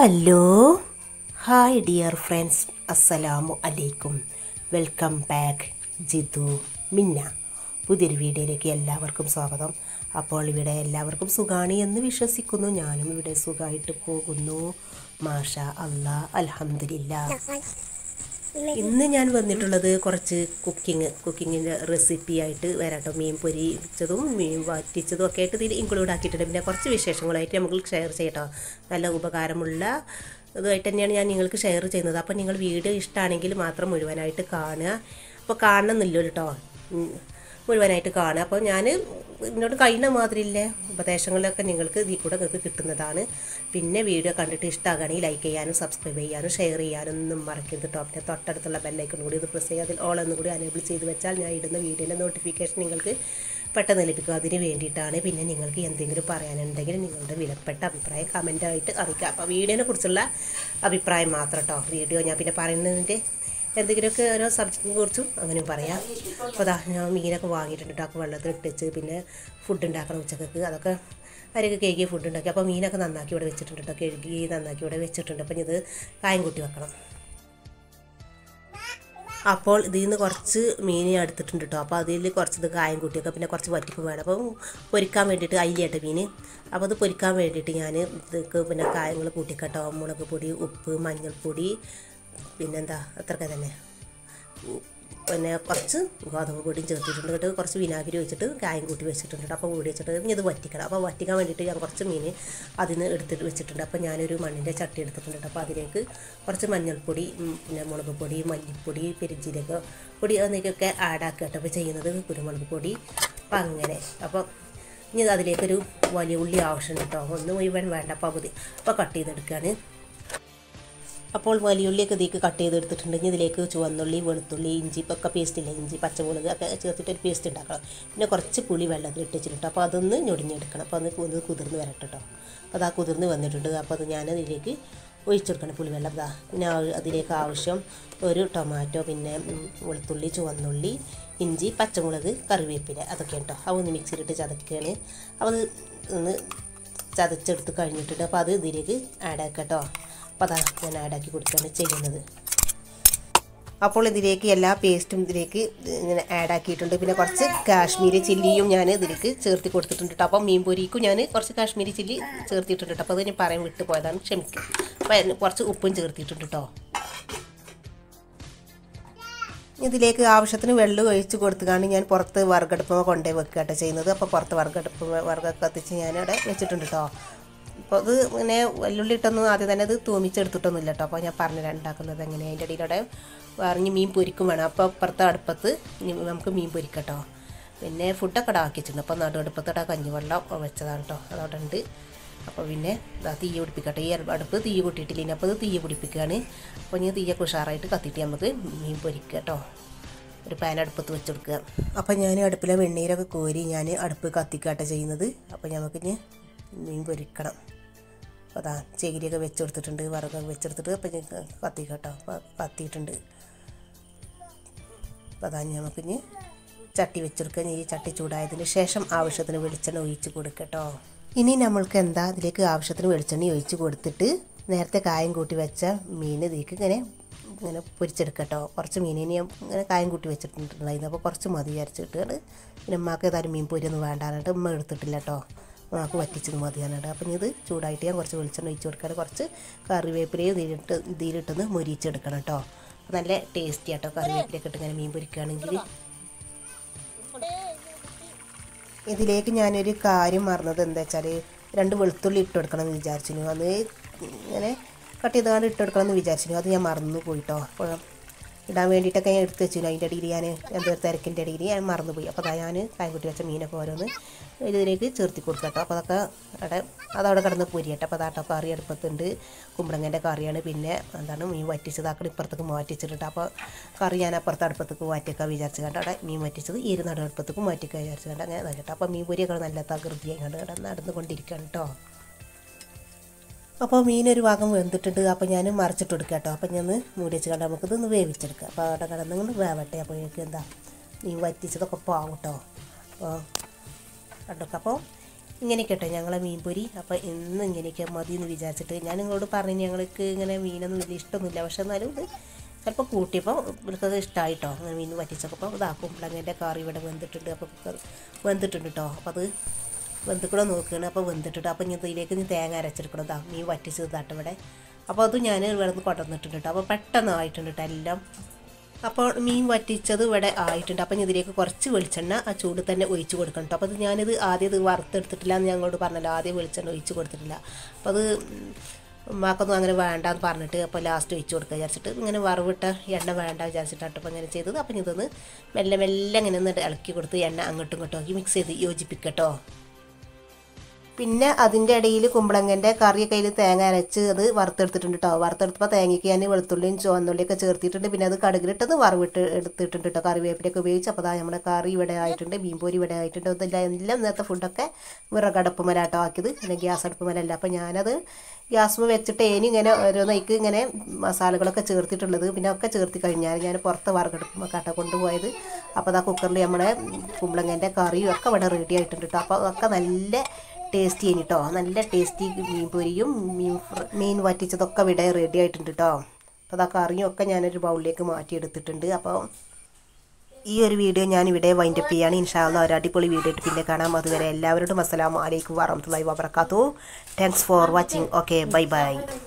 Hello hi dear friends അസ്സലാമു അലൈക്കും welcome back Jithu മിന്ന പുതിയൊരു വീഡിയോയിലേക്ക് എല്ലാവർക്കും സ്വാഗതം അപ്പോൾ ഇവിടെ എല്ലാവർക്കും സുഖാണ് എന്ന് വിശ്വസിക്കുന്നു ഞാനും ഇവിടെ സുഖമായിട്ട് പോകുന്നു മാഷ അല്ലാ അൽഹംദുലില്ലാ ഇന്ന് ഞാൻ വന്നിട്ടുള്ളത് കുറച്ച് കുക്കിംഗ് കുക്കിങ്ങിൻ്റെ റെസിപ്പി ആയിട്ട് വരാട്ടോ മീൻ പൊരിച്ചതും മീൻ വറ്റിച്ചതും ഒക്കെ ആയിട്ട് ഇതിൽ ഇൻക്ലൂഡ് ആക്കിയിട്ടുണ്ട് പിന്നെ കുറച്ച് വിശേഷങ്ങളായിട്ട് നമുക്ക് ഷെയർ ചെയ്യട്ടോ നല്ല ഉപകാരമുള്ള ഇതുമായിട്ട് തന്നെയാണ് ഞാൻ നിങ്ങൾക്ക് ഷെയർ ചെയ്യുന്നത് അപ്പോൾ നിങ്ങൾ വീഡിയോ ഇഷ്ടമാണെങ്കിൽ മാത്രം മുഴുവനായിട്ട് കാണുക അപ്പോൾ കാണണമെന്നില്ല കേട്ടോ ഉം. മുഴുവനായിട്ട് കാണുക അപ്പോൾ ഞാൻ എന്നോട് കഴിയുന്ന മാതിരിയില്ലേ ഉപദേശങ്ങളൊക്കെ നിങ്ങൾക്ക് ഇതിൽ കൂടെ നിങ്ങൾക്ക് കിട്ടുന്നതാണ് പിന്നെ വീഡിയോ കണ്ടിട്ട് ഇഷ്ടമാകുകയാണെങ്കിൽ ലൈക്ക് ചെയ്യാനും സബ്സ്ക്രൈബ് ചെയ്യാനും ഷെയർ ചെയ്യാനും ഒന്നും മറക്കരുത് കേട്ടോ പിന്നെ തൊട്ടടുത്തുള്ള ബെല്ലൈക്കൺ കൂടി ഇത് പ്രസ് ചെയ്യുക അതിൽ ഓൾ എന്നും കൂടി അനേബിൾ ചെയ്ത് വെച്ചാൽ ഞാൻ ഇടുന്ന വീഡിയോൻ്റെ നോട്ടിഫിക്കേഷൻ നിങ്ങൾക്ക് പെട്ടെന്ന് ലഭിക്കും അതിന് വേണ്ടിയിട്ടാണ് പിന്നെ നിങ്ങൾക്ക് എന്തെങ്കിലും പറയാനുണ്ടെങ്കിൽ നിങ്ങളുടെ വിലപ്പെട്ട അഭിപ്രായം കമൻറ്റായിട്ട് അറിയിക്കുക അപ്പോൾ വീഡിയോനെ കുറിച്ചുള്ള അഭിപ്രായം മാത്രം കേട്ടോ വീഡിയോ ഞാൻ പിന്നെ പറയുന്നതിൻ്റെ എന്തെങ്കിലുമൊക്കെ ഓരോ സബ്ജക്റ്റിനെ കുറിച്ചും അങ്ങനെ പറയാം അപ്പോൾ അതാ ഞാൻ മീനൊക്കെ വാങ്ങിയിട്ടുണ്ട് കേട്ടോ വെള്ളത്തിൽ ഇട്ടിച്ച് പിന്നെ ഫുഡ് ഉണ്ടാക്കണം ഉച്ചക്കൊക്കെ അതൊക്കെ അരക്ക് കേക്ക് ഫുഡ് ഉണ്ടാക്കി അപ്പോൾ മീനൊക്കെ നന്നാക്കി ഇവിടെ വെച്ചിട്ടുണ്ട് കേട്ടോ കഴുകി നന്നാക്കി ഇവിടെ വെച്ചിട്ടുണ്ട് അപ്പം ഇത് കായം കൂട്ടി വെക്കണം അപ്പോൾ ഇതിൽ നിന്ന് കുറച്ച് മീൻ ഞാൻ എടുത്തിട്ടുണ്ട് കേട്ടോ അപ്പോൾ അതിൽ കുറച്ച് ഇത് കായം കൂട്ടിയൊക്കെ പിന്നെ കുറച്ച് വറ്റിക്കും വേണം അപ്പം പൊരിക്കാൻ വേണ്ടിയിട്ട് അയിലേട്ട മീൻ അപ്പോൾ അത് പൊരിക്കാൻ വേണ്ടിയിട്ട് ഞാൻ ഇതൊക്കെ പിന്നെ കായങ്ങൾ കൂട്ടിക്കട്ടോ മുളക് പൊടി ഉപ്പ് മഞ്ഞൾപ്പൊടി പിന്നെന്താ അത്രയൊക്കെ തന്നെ ഉ- പിന്നെ കുറച്ച് ഗോതമ്പ് പൊടിയും ചേർത്തിട്ടുണ്ട് കേട്ടോ കുറച്ച് വിനാഗിരി ഒഴിച്ചിട്ട് കായം കൂട്ടി വെച്ചിട്ടുണ്ട് കേട്ടോ അപ്പോൾ കൂടി വെച്ചിട്ട് ഇനി ഇത് വറ്റിക്കണം അപ്പോൾ വറ്റിക്കാൻ വേണ്ടിയിട്ട് ഞാൻ കുറച്ച് മീൻ അതിൽ നിന്ന് എടുത്തിട്ട് വെച്ചിട്ടുണ്ട് അപ്പോൾ ഞാനൊരു മണ്ണിൻ്റെ ചട്ടി എടുത്തിട്ടുണ്ട് കേട്ടോ അപ്പോൾ അതിലേക്ക് കുറച്ച് മഞ്ഞൾപ്പൊടി ഉം, പിന്നെ മുളക് പൊടി മല്ലിപ്പൊടി പെരിഞ്ചീരക പൊടി എന്നിവയൊക്കെ ആഡാക്കുക കേട്ടോ അപ്പോൾ ചെയ്യുന്നത് കുരുമുളക് പൊടി അപ്പം അങ്ങനെ അപ്പോൾ ഇനി അതിലേക്കൊരു വലിയ ഉള്ളി ആവശ്യമുണ്ട് കേട്ടോ ഒന്ന് മുഴുവൻ വേണ്ട പകുതി അപ്പോൾ കട്ട് ചെയ്തെടുക്കുകയാണ് അപ്പോൾ വലിയുള്ളിയൊക്കെ ഇതിലേക്ക് കട്ട് ചെയ്തെടുത്തിട്ടുണ്ട് ഇനി ഇതിലേക്ക് ചുവന്നുള്ളി വെളുത്തുള്ളി ഇഞ്ചി ഒക്കെ പേസ്റ്റ് ഇല്ല ഇഞ്ചി പച്ചമുളക് ഒക്കെ ചേർത്തിട്ട് ഒരു പേസ്റ്റ് ഉണ്ടാക്കണം പിന്നെ കുറച്ച് പുളി വെള്ളത്തിൽ ഇട്ട് വെച്ചിട്ടുണ്ട് അപ്പോൾ അതൊന്ന് ഞൊടിഞ്ഞെടുക്കണം അപ്പോൾ അത് ഒന്ന് കുതിർന്ന് വരട്ടെ കേട്ടോ അപ്പോൾ അത് ആ കുതിർന്ന് വന്നിട്ടുണ്ട് അപ്പോൾ അത് ഞാൻ അതിലേക്ക് ഒഴിച്ചെടുക്കണം പുളിവെള്ളം ഇതാ പിന്നെ ആ- അതിലേക്ക് ആവശ്യം ഒരു ടൊമാറ്റോ പിന്നെ ഉം, വെളുത്തുള്ളി ചുവന്നുള്ളി ഇഞ്ചി പച്ചമുളക് കറിവേപ്പില അതൊക്കെ കേട്ടോ അവ ഒന്ന് മിക്സിയിലിട്ട് ചതക്കുകയാണ് അപ്പോൾ അത് ഒന്ന് ചതച്ചെടുത്ത് കഴിഞ്ഞിട്ടുണ്ട് അപ്പോൾ അത് ഇതിലേക്ക് ആഡ് ആക്കട്ടോ അപ്പോൾ അതാ ഞാൻ ആഡാക്കി കൊടുക്കുകയാണ് ചെയ്യുന്നത് അപ്പോൾ ഇതിലേക്ക് എല്ലാ പേസ്റ്റും ഇതിലേക്ക് ഇങ്ങനെ ആഡ് ആക്കിയിട്ടുണ്ട് പിന്നെ കുറച്ച് കാശ്മീരി ചില്ലിയും ഞാൻ ഇതിലേക്ക് ചേർത്തി കൊടുത്തിട്ടുണ്ട് കേട്ടോ അപ്പോൾ മീൻ പൊരിക്കും ഞാൻ കുറച്ച് കാശ്മീരി ചില്ലി ചേർത്തിട്ടുണ്ട് കേട്ടോ അപ്പോൾ അത് ഞാൻ പറയാൻ വിട്ടു പോയതാണ് ക്ഷമിക്കും അപ്പോൾ അതിന് കുറച്ച് ഉപ്പും ചേർത്തിട്ടുണ്ട് കേട്ടോ ഇതിലേക്ക് ആവശ്യത്തിന് വെള്ളം ഒഴിച്ച് കൊടുത്തുകൊണ്ട് ഞാൻ പുറത്ത് വറുകടുപ്പ് കൊണ്ടുപോയി വെക്കുക കേട്ടോ ചെയ്യുന്നത് അപ്പോൾ പുറത്ത് വറുകടുപ്പ് വറുകൊക്കെ കത്തിച്ച് ഞാനവിടെ വെച്ചിട്ടുണ്ട് കേട്ടോ അപ്പോൾ അത് ഇങ്ങനെ വെല്ലുള്ളി ഇട്ടൊന്നും ആദ്യം തന്നെ അത് തൂമിച്ചെടുത്തിട്ടൊന്നും ഇല്ല കേട്ടോ അപ്പോൾ ഞാൻ പറഞ്ഞു ഉണ്ടാക്കുന്നത് എങ്ങനെ അതിൻ്റെ ഇടയിലൂടെ പറഞ്ഞ് മീൻ പൊരിക്കും വേണം അപ്പോൾ പുറത്തെ അടുപ്പത്ത് ഇനി നമുക്ക് മീൻ പൊരിക്കട്ടോ പിന്നെ ഫുഡൊക്കെ അവിടെ ആക്കി വെച്ചിട്ടുണ്ട് അപ്പോൾ നടുവടുപ്പത്തോടെ കഞ്ഞിവെള്ളം വെച്ചതാണ് കേട്ടോ അതവിടെ ഉണ്ട് അപ്പോൾ പിന്നെ ദാ തീ പിടിപ്പിക്കട്ടെ ഈ അടുപ്പ് തീ കൂട്ടിയിട്ടില്ല ഇനി അപ്പോൾ ഇത് തീ പിടിപ്പിക്കുകയാണ് അപ്പോൾ ഇനി തീയൊക്കെ ഉഷാറായിട്ട് കത്തിയിട്ട് നമുക്ക് മീൻ പൊരിക്കുക കേട്ടോ ഒരു പാൻ അടുപ്പത്ത് വെച്ച് കൊടുക്കുക അപ്പോൾ ഞാൻ അടുപ്പിലെ വെണ്ണീരൊക്കെ കോരി ഞാൻ അടുപ്പ് കത്തിക്കാട്ടെ ചെയ്യുന്നത് അപ്പോൾ നമുക്ക് ഇനി മീൻ പൊരിക്കണം അപ്പോൾ അതാ ചകിരിയൊക്കെ വെച്ച് കൊടുത്തിട്ടുണ്ട് വറകൊക്കെ വെച്ചെടുത്തിട്ട് അപ്പോൾ ഞാൻ കത്തിക്കട്ടോ അപ്പോൾ കത്തിയിട്ടുണ്ട് അപ്പോൾ അതാ നമുക്ക് ഇനി ചട്ടി വെച്ചെടുക്കുക ഈ ചട്ടി ചൂടായതിന് ശേഷം ആവശ്യത്തിന് വെളിച്ചെണ്ണ ഒഴിച്ച് കൊടുക്കട്ടോ ഇനി നമ്മൾക്ക് എന്താ അതിലേക്ക് ആവശ്യത്തിന് വെളിച്ചെണ്ണ ഒഴിച്ച് കൊടുത്തിട്ട് നേരത്തെ കായം കൂട്ടി വെച്ച മീൻ ഇതിലേക്ക് ഇങ്ങനെ ഇങ്ങനെ പൊരിച്ചെടുക്കട്ടോ കുറച്ച് മീനിന് ഞാൻ ഇങ്ങനെ കായം കൂട്ടി വെച്ചിട്ടുണ്ടായിരുന്നു അപ്പോൾ കുറച്ച് മതി വിചാരിച്ചിട്ട് പിന്നെ ഉമ്മാക്ക് ഏതായാലും മീൻ പൊരിയൊന്നും വേണ്ടാനായിട്ട് ഉമ്മ എടുത്തിട്ടില്ല കേട്ടോ ഉമ്മാക്ക് വറ്റിച്ചത് മതിയാനായിട്ട് അപ്പം ഇനി ഇത് ചൂടായിട്ട് ഞാൻ കുറച്ച് വെളിച്ചെണ്ണ ഒഴിച്ച് കൊടുക്കാൻ കുറച്ച് കറിവേപ്പിലയും ഇതിലിട്ട് ഇതിലിട്ടൊന്ന് മൊരിച്ചെടുക്കണം കേട്ടോ അപ്പോൾ നല്ല ടേസ്റ്റി ആട്ടോ കറിവേപ്പിലയൊക്കെ ഇട്ട് ഇങ്ങനെ മീൻ പൊരിക്കുകയാണെങ്കിൽ ഇതിലേക്ക് ഞാനൊരു കാര്യം മറന്നത് എന്താ വെച്ചാൽ രണ്ട് വെളുത്തുള്ളി ഇട്ട് കൊടുക്കണം എന്ന് വിചാരിച്ചിരുന്നു അത് ഇങ്ങനെ കട്ട് ചെയ്തുകൊണ്ട് ഇട്ട് കൊടുക്കണം എന്ന് വിചാരിച്ചിരുന്നു അത് ഞാൻ മറന്നു പോയിട്ടോ അപ്പോൾ ഇടാൻ വേണ്ടിയിട്ടൊക്കെ ഞാൻ എടുത്ത് വെച്ചിരുന്നു അതിൻ്റെ ഇടയിൽ ഞാൻ എന്തോ തിരക്കിൻ്റെ ഇടയിൽ ഞാൻ മറന്നുപോയി അപ്പോൾ അതാ ഞാൻ കായംകുട്ടി വെച്ച മീനൊക്കെ ഓരോന്ന് ഇതിലേക്ക് ചേർത്തി കൊടുക്കാം കേട്ടോ അപ്പോൾ അതൊക്കെ അവിടെ അതവിടെ കിടന്ന് പൊരിയട്ടെ അപ്പോൾ അതാട്ടോ കറി അടുപ്പത്തുണ്ട് കുമ്പളങ്ങൻ്റെ കറിയാണ് പിന്നെ എന്താണ് മീൻ വറ്റിച്ചത് അക്കടെ ഇപ്പുറത്തേക്ക് മാറ്റിച്ചിട്ടുണ്ട് അപ്പോൾ കറി ഞാൻ അപ്പുറത്ത് അടുപ്പത്തേക്ക് മാറ്റിക്കാൻ വിചാരിച്ചു കണ്ട് അവിടെ മീൻ വറ്റിച്ചത് ഈ ഒരു നടു അടുപ്പത്തേക്ക് മാറ്റിക്കാൻ വിചാരിച്ചു കണ്ട് അങ്ങനെ ഇതാക്കട്ടെ അപ്പോൾ മീൻ പൊരിയൊക്കെ നല്ല തകൃതിയായി കണ്ട് ഇവിടെ നടന്നുകൊണ്ടിരിക്കുകയാണ് കേട്ടോ അപ്പോൾ മീനൊരു ഭാഗം വെന്തിട്ടുണ്ട് അപ്പോൾ ഞാൻ മറിച്ചിട്ട് കൊടുക്കാം കേട്ടോ അപ്പോൾ ഞാൻ മൂടി വെച്ച് കണ്ട് നമുക്കിത് ഒന്ന് വേവിച്ചെടുക്കാം അപ്പോൾ അവിടെ കിടന്നുകൊണ്ട് വേവട്ടെ അപ്പോൾ എനിക്ക് എന്താ മീൻ വറ്റിച്ചതൊക്കെ പാവും കേട്ടോ അപ്പോൾ കണ്ടൊക്കെ അപ്പോൾ ഇങ്ങനെയൊക്കെ കേട്ടോ ഞങ്ങളെ മീൻപൊരി അപ്പോൾ ഇന്ന് ഇങ്ങനെയൊക്കെ മതി എന്ന് വിചാരിച്ചിട്ട് ഞാൻ നിങ്ങളോട് പറഞ്ഞു ഞങ്ങൾക്ക് ഇങ്ങനെ മീനൊന്നും വലിയ ഇഷ്ടമൊന്നുമില്ല പക്ഷെ എന്നാലും ഇത് ചിലപ്പോൾ കൂട്ടിയപ്പോൾ ഇവർക്കത് ഇഷ്ടമായിട്ടോ അങ്ങനെ മീൻ വറ്റിച്ചപ്പോൾ അപ്പോൾ ഇതാ കുമ്പളങ്ങൻ്റെ കറി ഇവിടെ വെന്തിട്ടുണ്ട് അപ്പോൾ കുക്കർ വെന്തിട്ടുണ്ട് കേട്ടോ അപ്പോൾ അത് വെന്തിക്കണോ നോക്കുകയാണ് അപ്പോൾ വെന്തിട്ടുണ്ട് അപ്പോൾ ഇനി ഇതിലേക്ക് ഇനി തേങ്ങ അരച്ചെടുക്കണം ഇതാ മീൻ വറ്റിച്ചത് താട്ട് ഇവിടെ അപ്പോൾ അത് ഞാൻ ഇവിടെ നിന്ന് കൊണ്ടുവന്നിട്ടുണ്ട് കേട്ടോ അപ്പോൾ പെട്ടെന്ന് ആയിട്ടുണ്ട് കേട്ടോ എല്ലാം അപ്പോൾ മീൻ വറ്റിച്ചത് ഇവിടെ ആയിട്ടുണ്ട് അപ്പം ഇനി ഇതിലേക്ക് കുറച്ച് വെളിച്ചെണ്ണ ആ ചൂട് തന്നെ ഒഴിച്ച് കൊടുക്കണം കേട്ടോ അപ്പോൾ അത് ഞാനിത് ആദ്യം ഇത് വറുത്തെടുത്തിട്ടില്ല എന്ന് ഞങ്ങളോട് പറഞ്ഞല്ലോ ആദ്യം വെളിച്ചെണ്ണ ഒഴിച്ച് കൊടുത്തിട്ടില്ല അപ്പോൾ അത് ഉമ്മാക്കൊന്നും അങ്ങനെ വേണ്ടാന്ന് പറഞ്ഞിട്ട് അപ്പോൾ ലാസ്റ്റ് ഒഴിച്ച് കൊടുക്കുക വിചാരിച്ചിട്ട് ഇങ്ങനെ വറവിട്ട എണ്ണ വേണ്ട വിചാരിച്ചിട്ടാണ് അപ്പോൾ ഇങ്ങനെ ചെയ്തത് അപ്പം ഇതൊന്ന് മെല്ലെ മെല്ലെ ഇങ്ങനെ ഒന്ന് ഇളക്കി കൊടുത്ത് എണ്ണ അങ്ങോട്ടും ഇങ്ങോട്ടും ആക്കി മിക്സ് ചെയ്ത് യോജിപ്പിക്കട്ടോ പിന്നെ അതിൻ്റെ ഇടയിൽ കുമ്പളങ്ങൻ്റെ കറിയൊക്കെ അതിൽ തേങ്ങ അരച്ച് അത് വറുത്തെടുത്തിട്ടുണ്ട് കേട്ടോ വറുത്തെടുത്തപ്പോൾ തേങ്ങയ്ക്ക് ഞാൻ വെളുത്തുള്ളിയും ചുവന്നുള്ളിയൊക്കെ ചേർത്തിട്ടുണ്ട് പിന്നെ അത് കടുകിലിട്ടത് വറവിട്ട് എടുത്തിട്ടുണ്ട് കേട്ടോ കറിവേപ്പിലൊക്കെ ഉപയോഗിച്ച് അപ്പോൾ അതാ നമ്മുടെ കറി ഇവിടെ ആയിട്ടുണ്ട് മീൻപൊരി ഇവിടെ ആയിട്ടുണ്ട് ഇതെല്ലാം എല്ലാം നേരത്തെ ഫുഡൊക്കെ വിറകടുപ്പ് മലാട്ടോ ആക്കിയത് പിന്നെ ഗ്യാസ് അടുപ്പ് മലല്ല അപ്പോൾ ഞാനത് ഗ്യാസ് വെച്ചിട്ട് ഇനി ഇങ്ങനെ ഓരോന്നേക്ക് ഇങ്ങനെ മസാലകളൊക്കെ ചേർത്തിട്ടുള്ളത് പിന്നെ ഒക്കെ ചേർത്തി കഴിഞ്ഞാൽ ഞാൻ പുറത്ത് വറകടുപ്പ് കട്ട കൊണ്ടുപോയത് അപ്പോൾ അതാ കുക്കറിൽ നമ്മുടെ കുമ്പളങ്ങൻ്റെ കറിയും ഒക്കെ ഇവിടെ റെഡി ആയിട്ടുണ്ട് കേട്ടോ അപ്പോൾ അതൊക്കെ നല്ല ടേസ്റ്റി ആയി കേട്ടോ നല്ല ടേസ്റ്റി മീൻ പൊരിയും മീൻ ഫ്ര- മീൻ വറ്റിച്ചതൊക്കെ ഇവിടെ റെഡി ആയിട്ടുണ്ട് കേട്ടോ അപ്പോൾ അതാ കറിയും ഒക്കെ ഞാനൊരു ബൗളിലേക്ക് മാറ്റിയെടുത്തിട്ടുണ്ട് അപ്പോൾ ഈ ഒരു വീഡിയോ ഞാൻ ഇവിടെ വൈൻഡപ്പ് ചെയ്യാണ് ഇൻഷാല്ല ഒരു അടിപൊളി വീഡിയോ ആയിട്ട് പിന്നെ കാണാം അതുവരെ എല്ലാവരോടും അസ്സലാമു അലൈക്കും വറഹമത്തുള്ളാഹി വബർക്കാത്തു thanks for watching okay bye by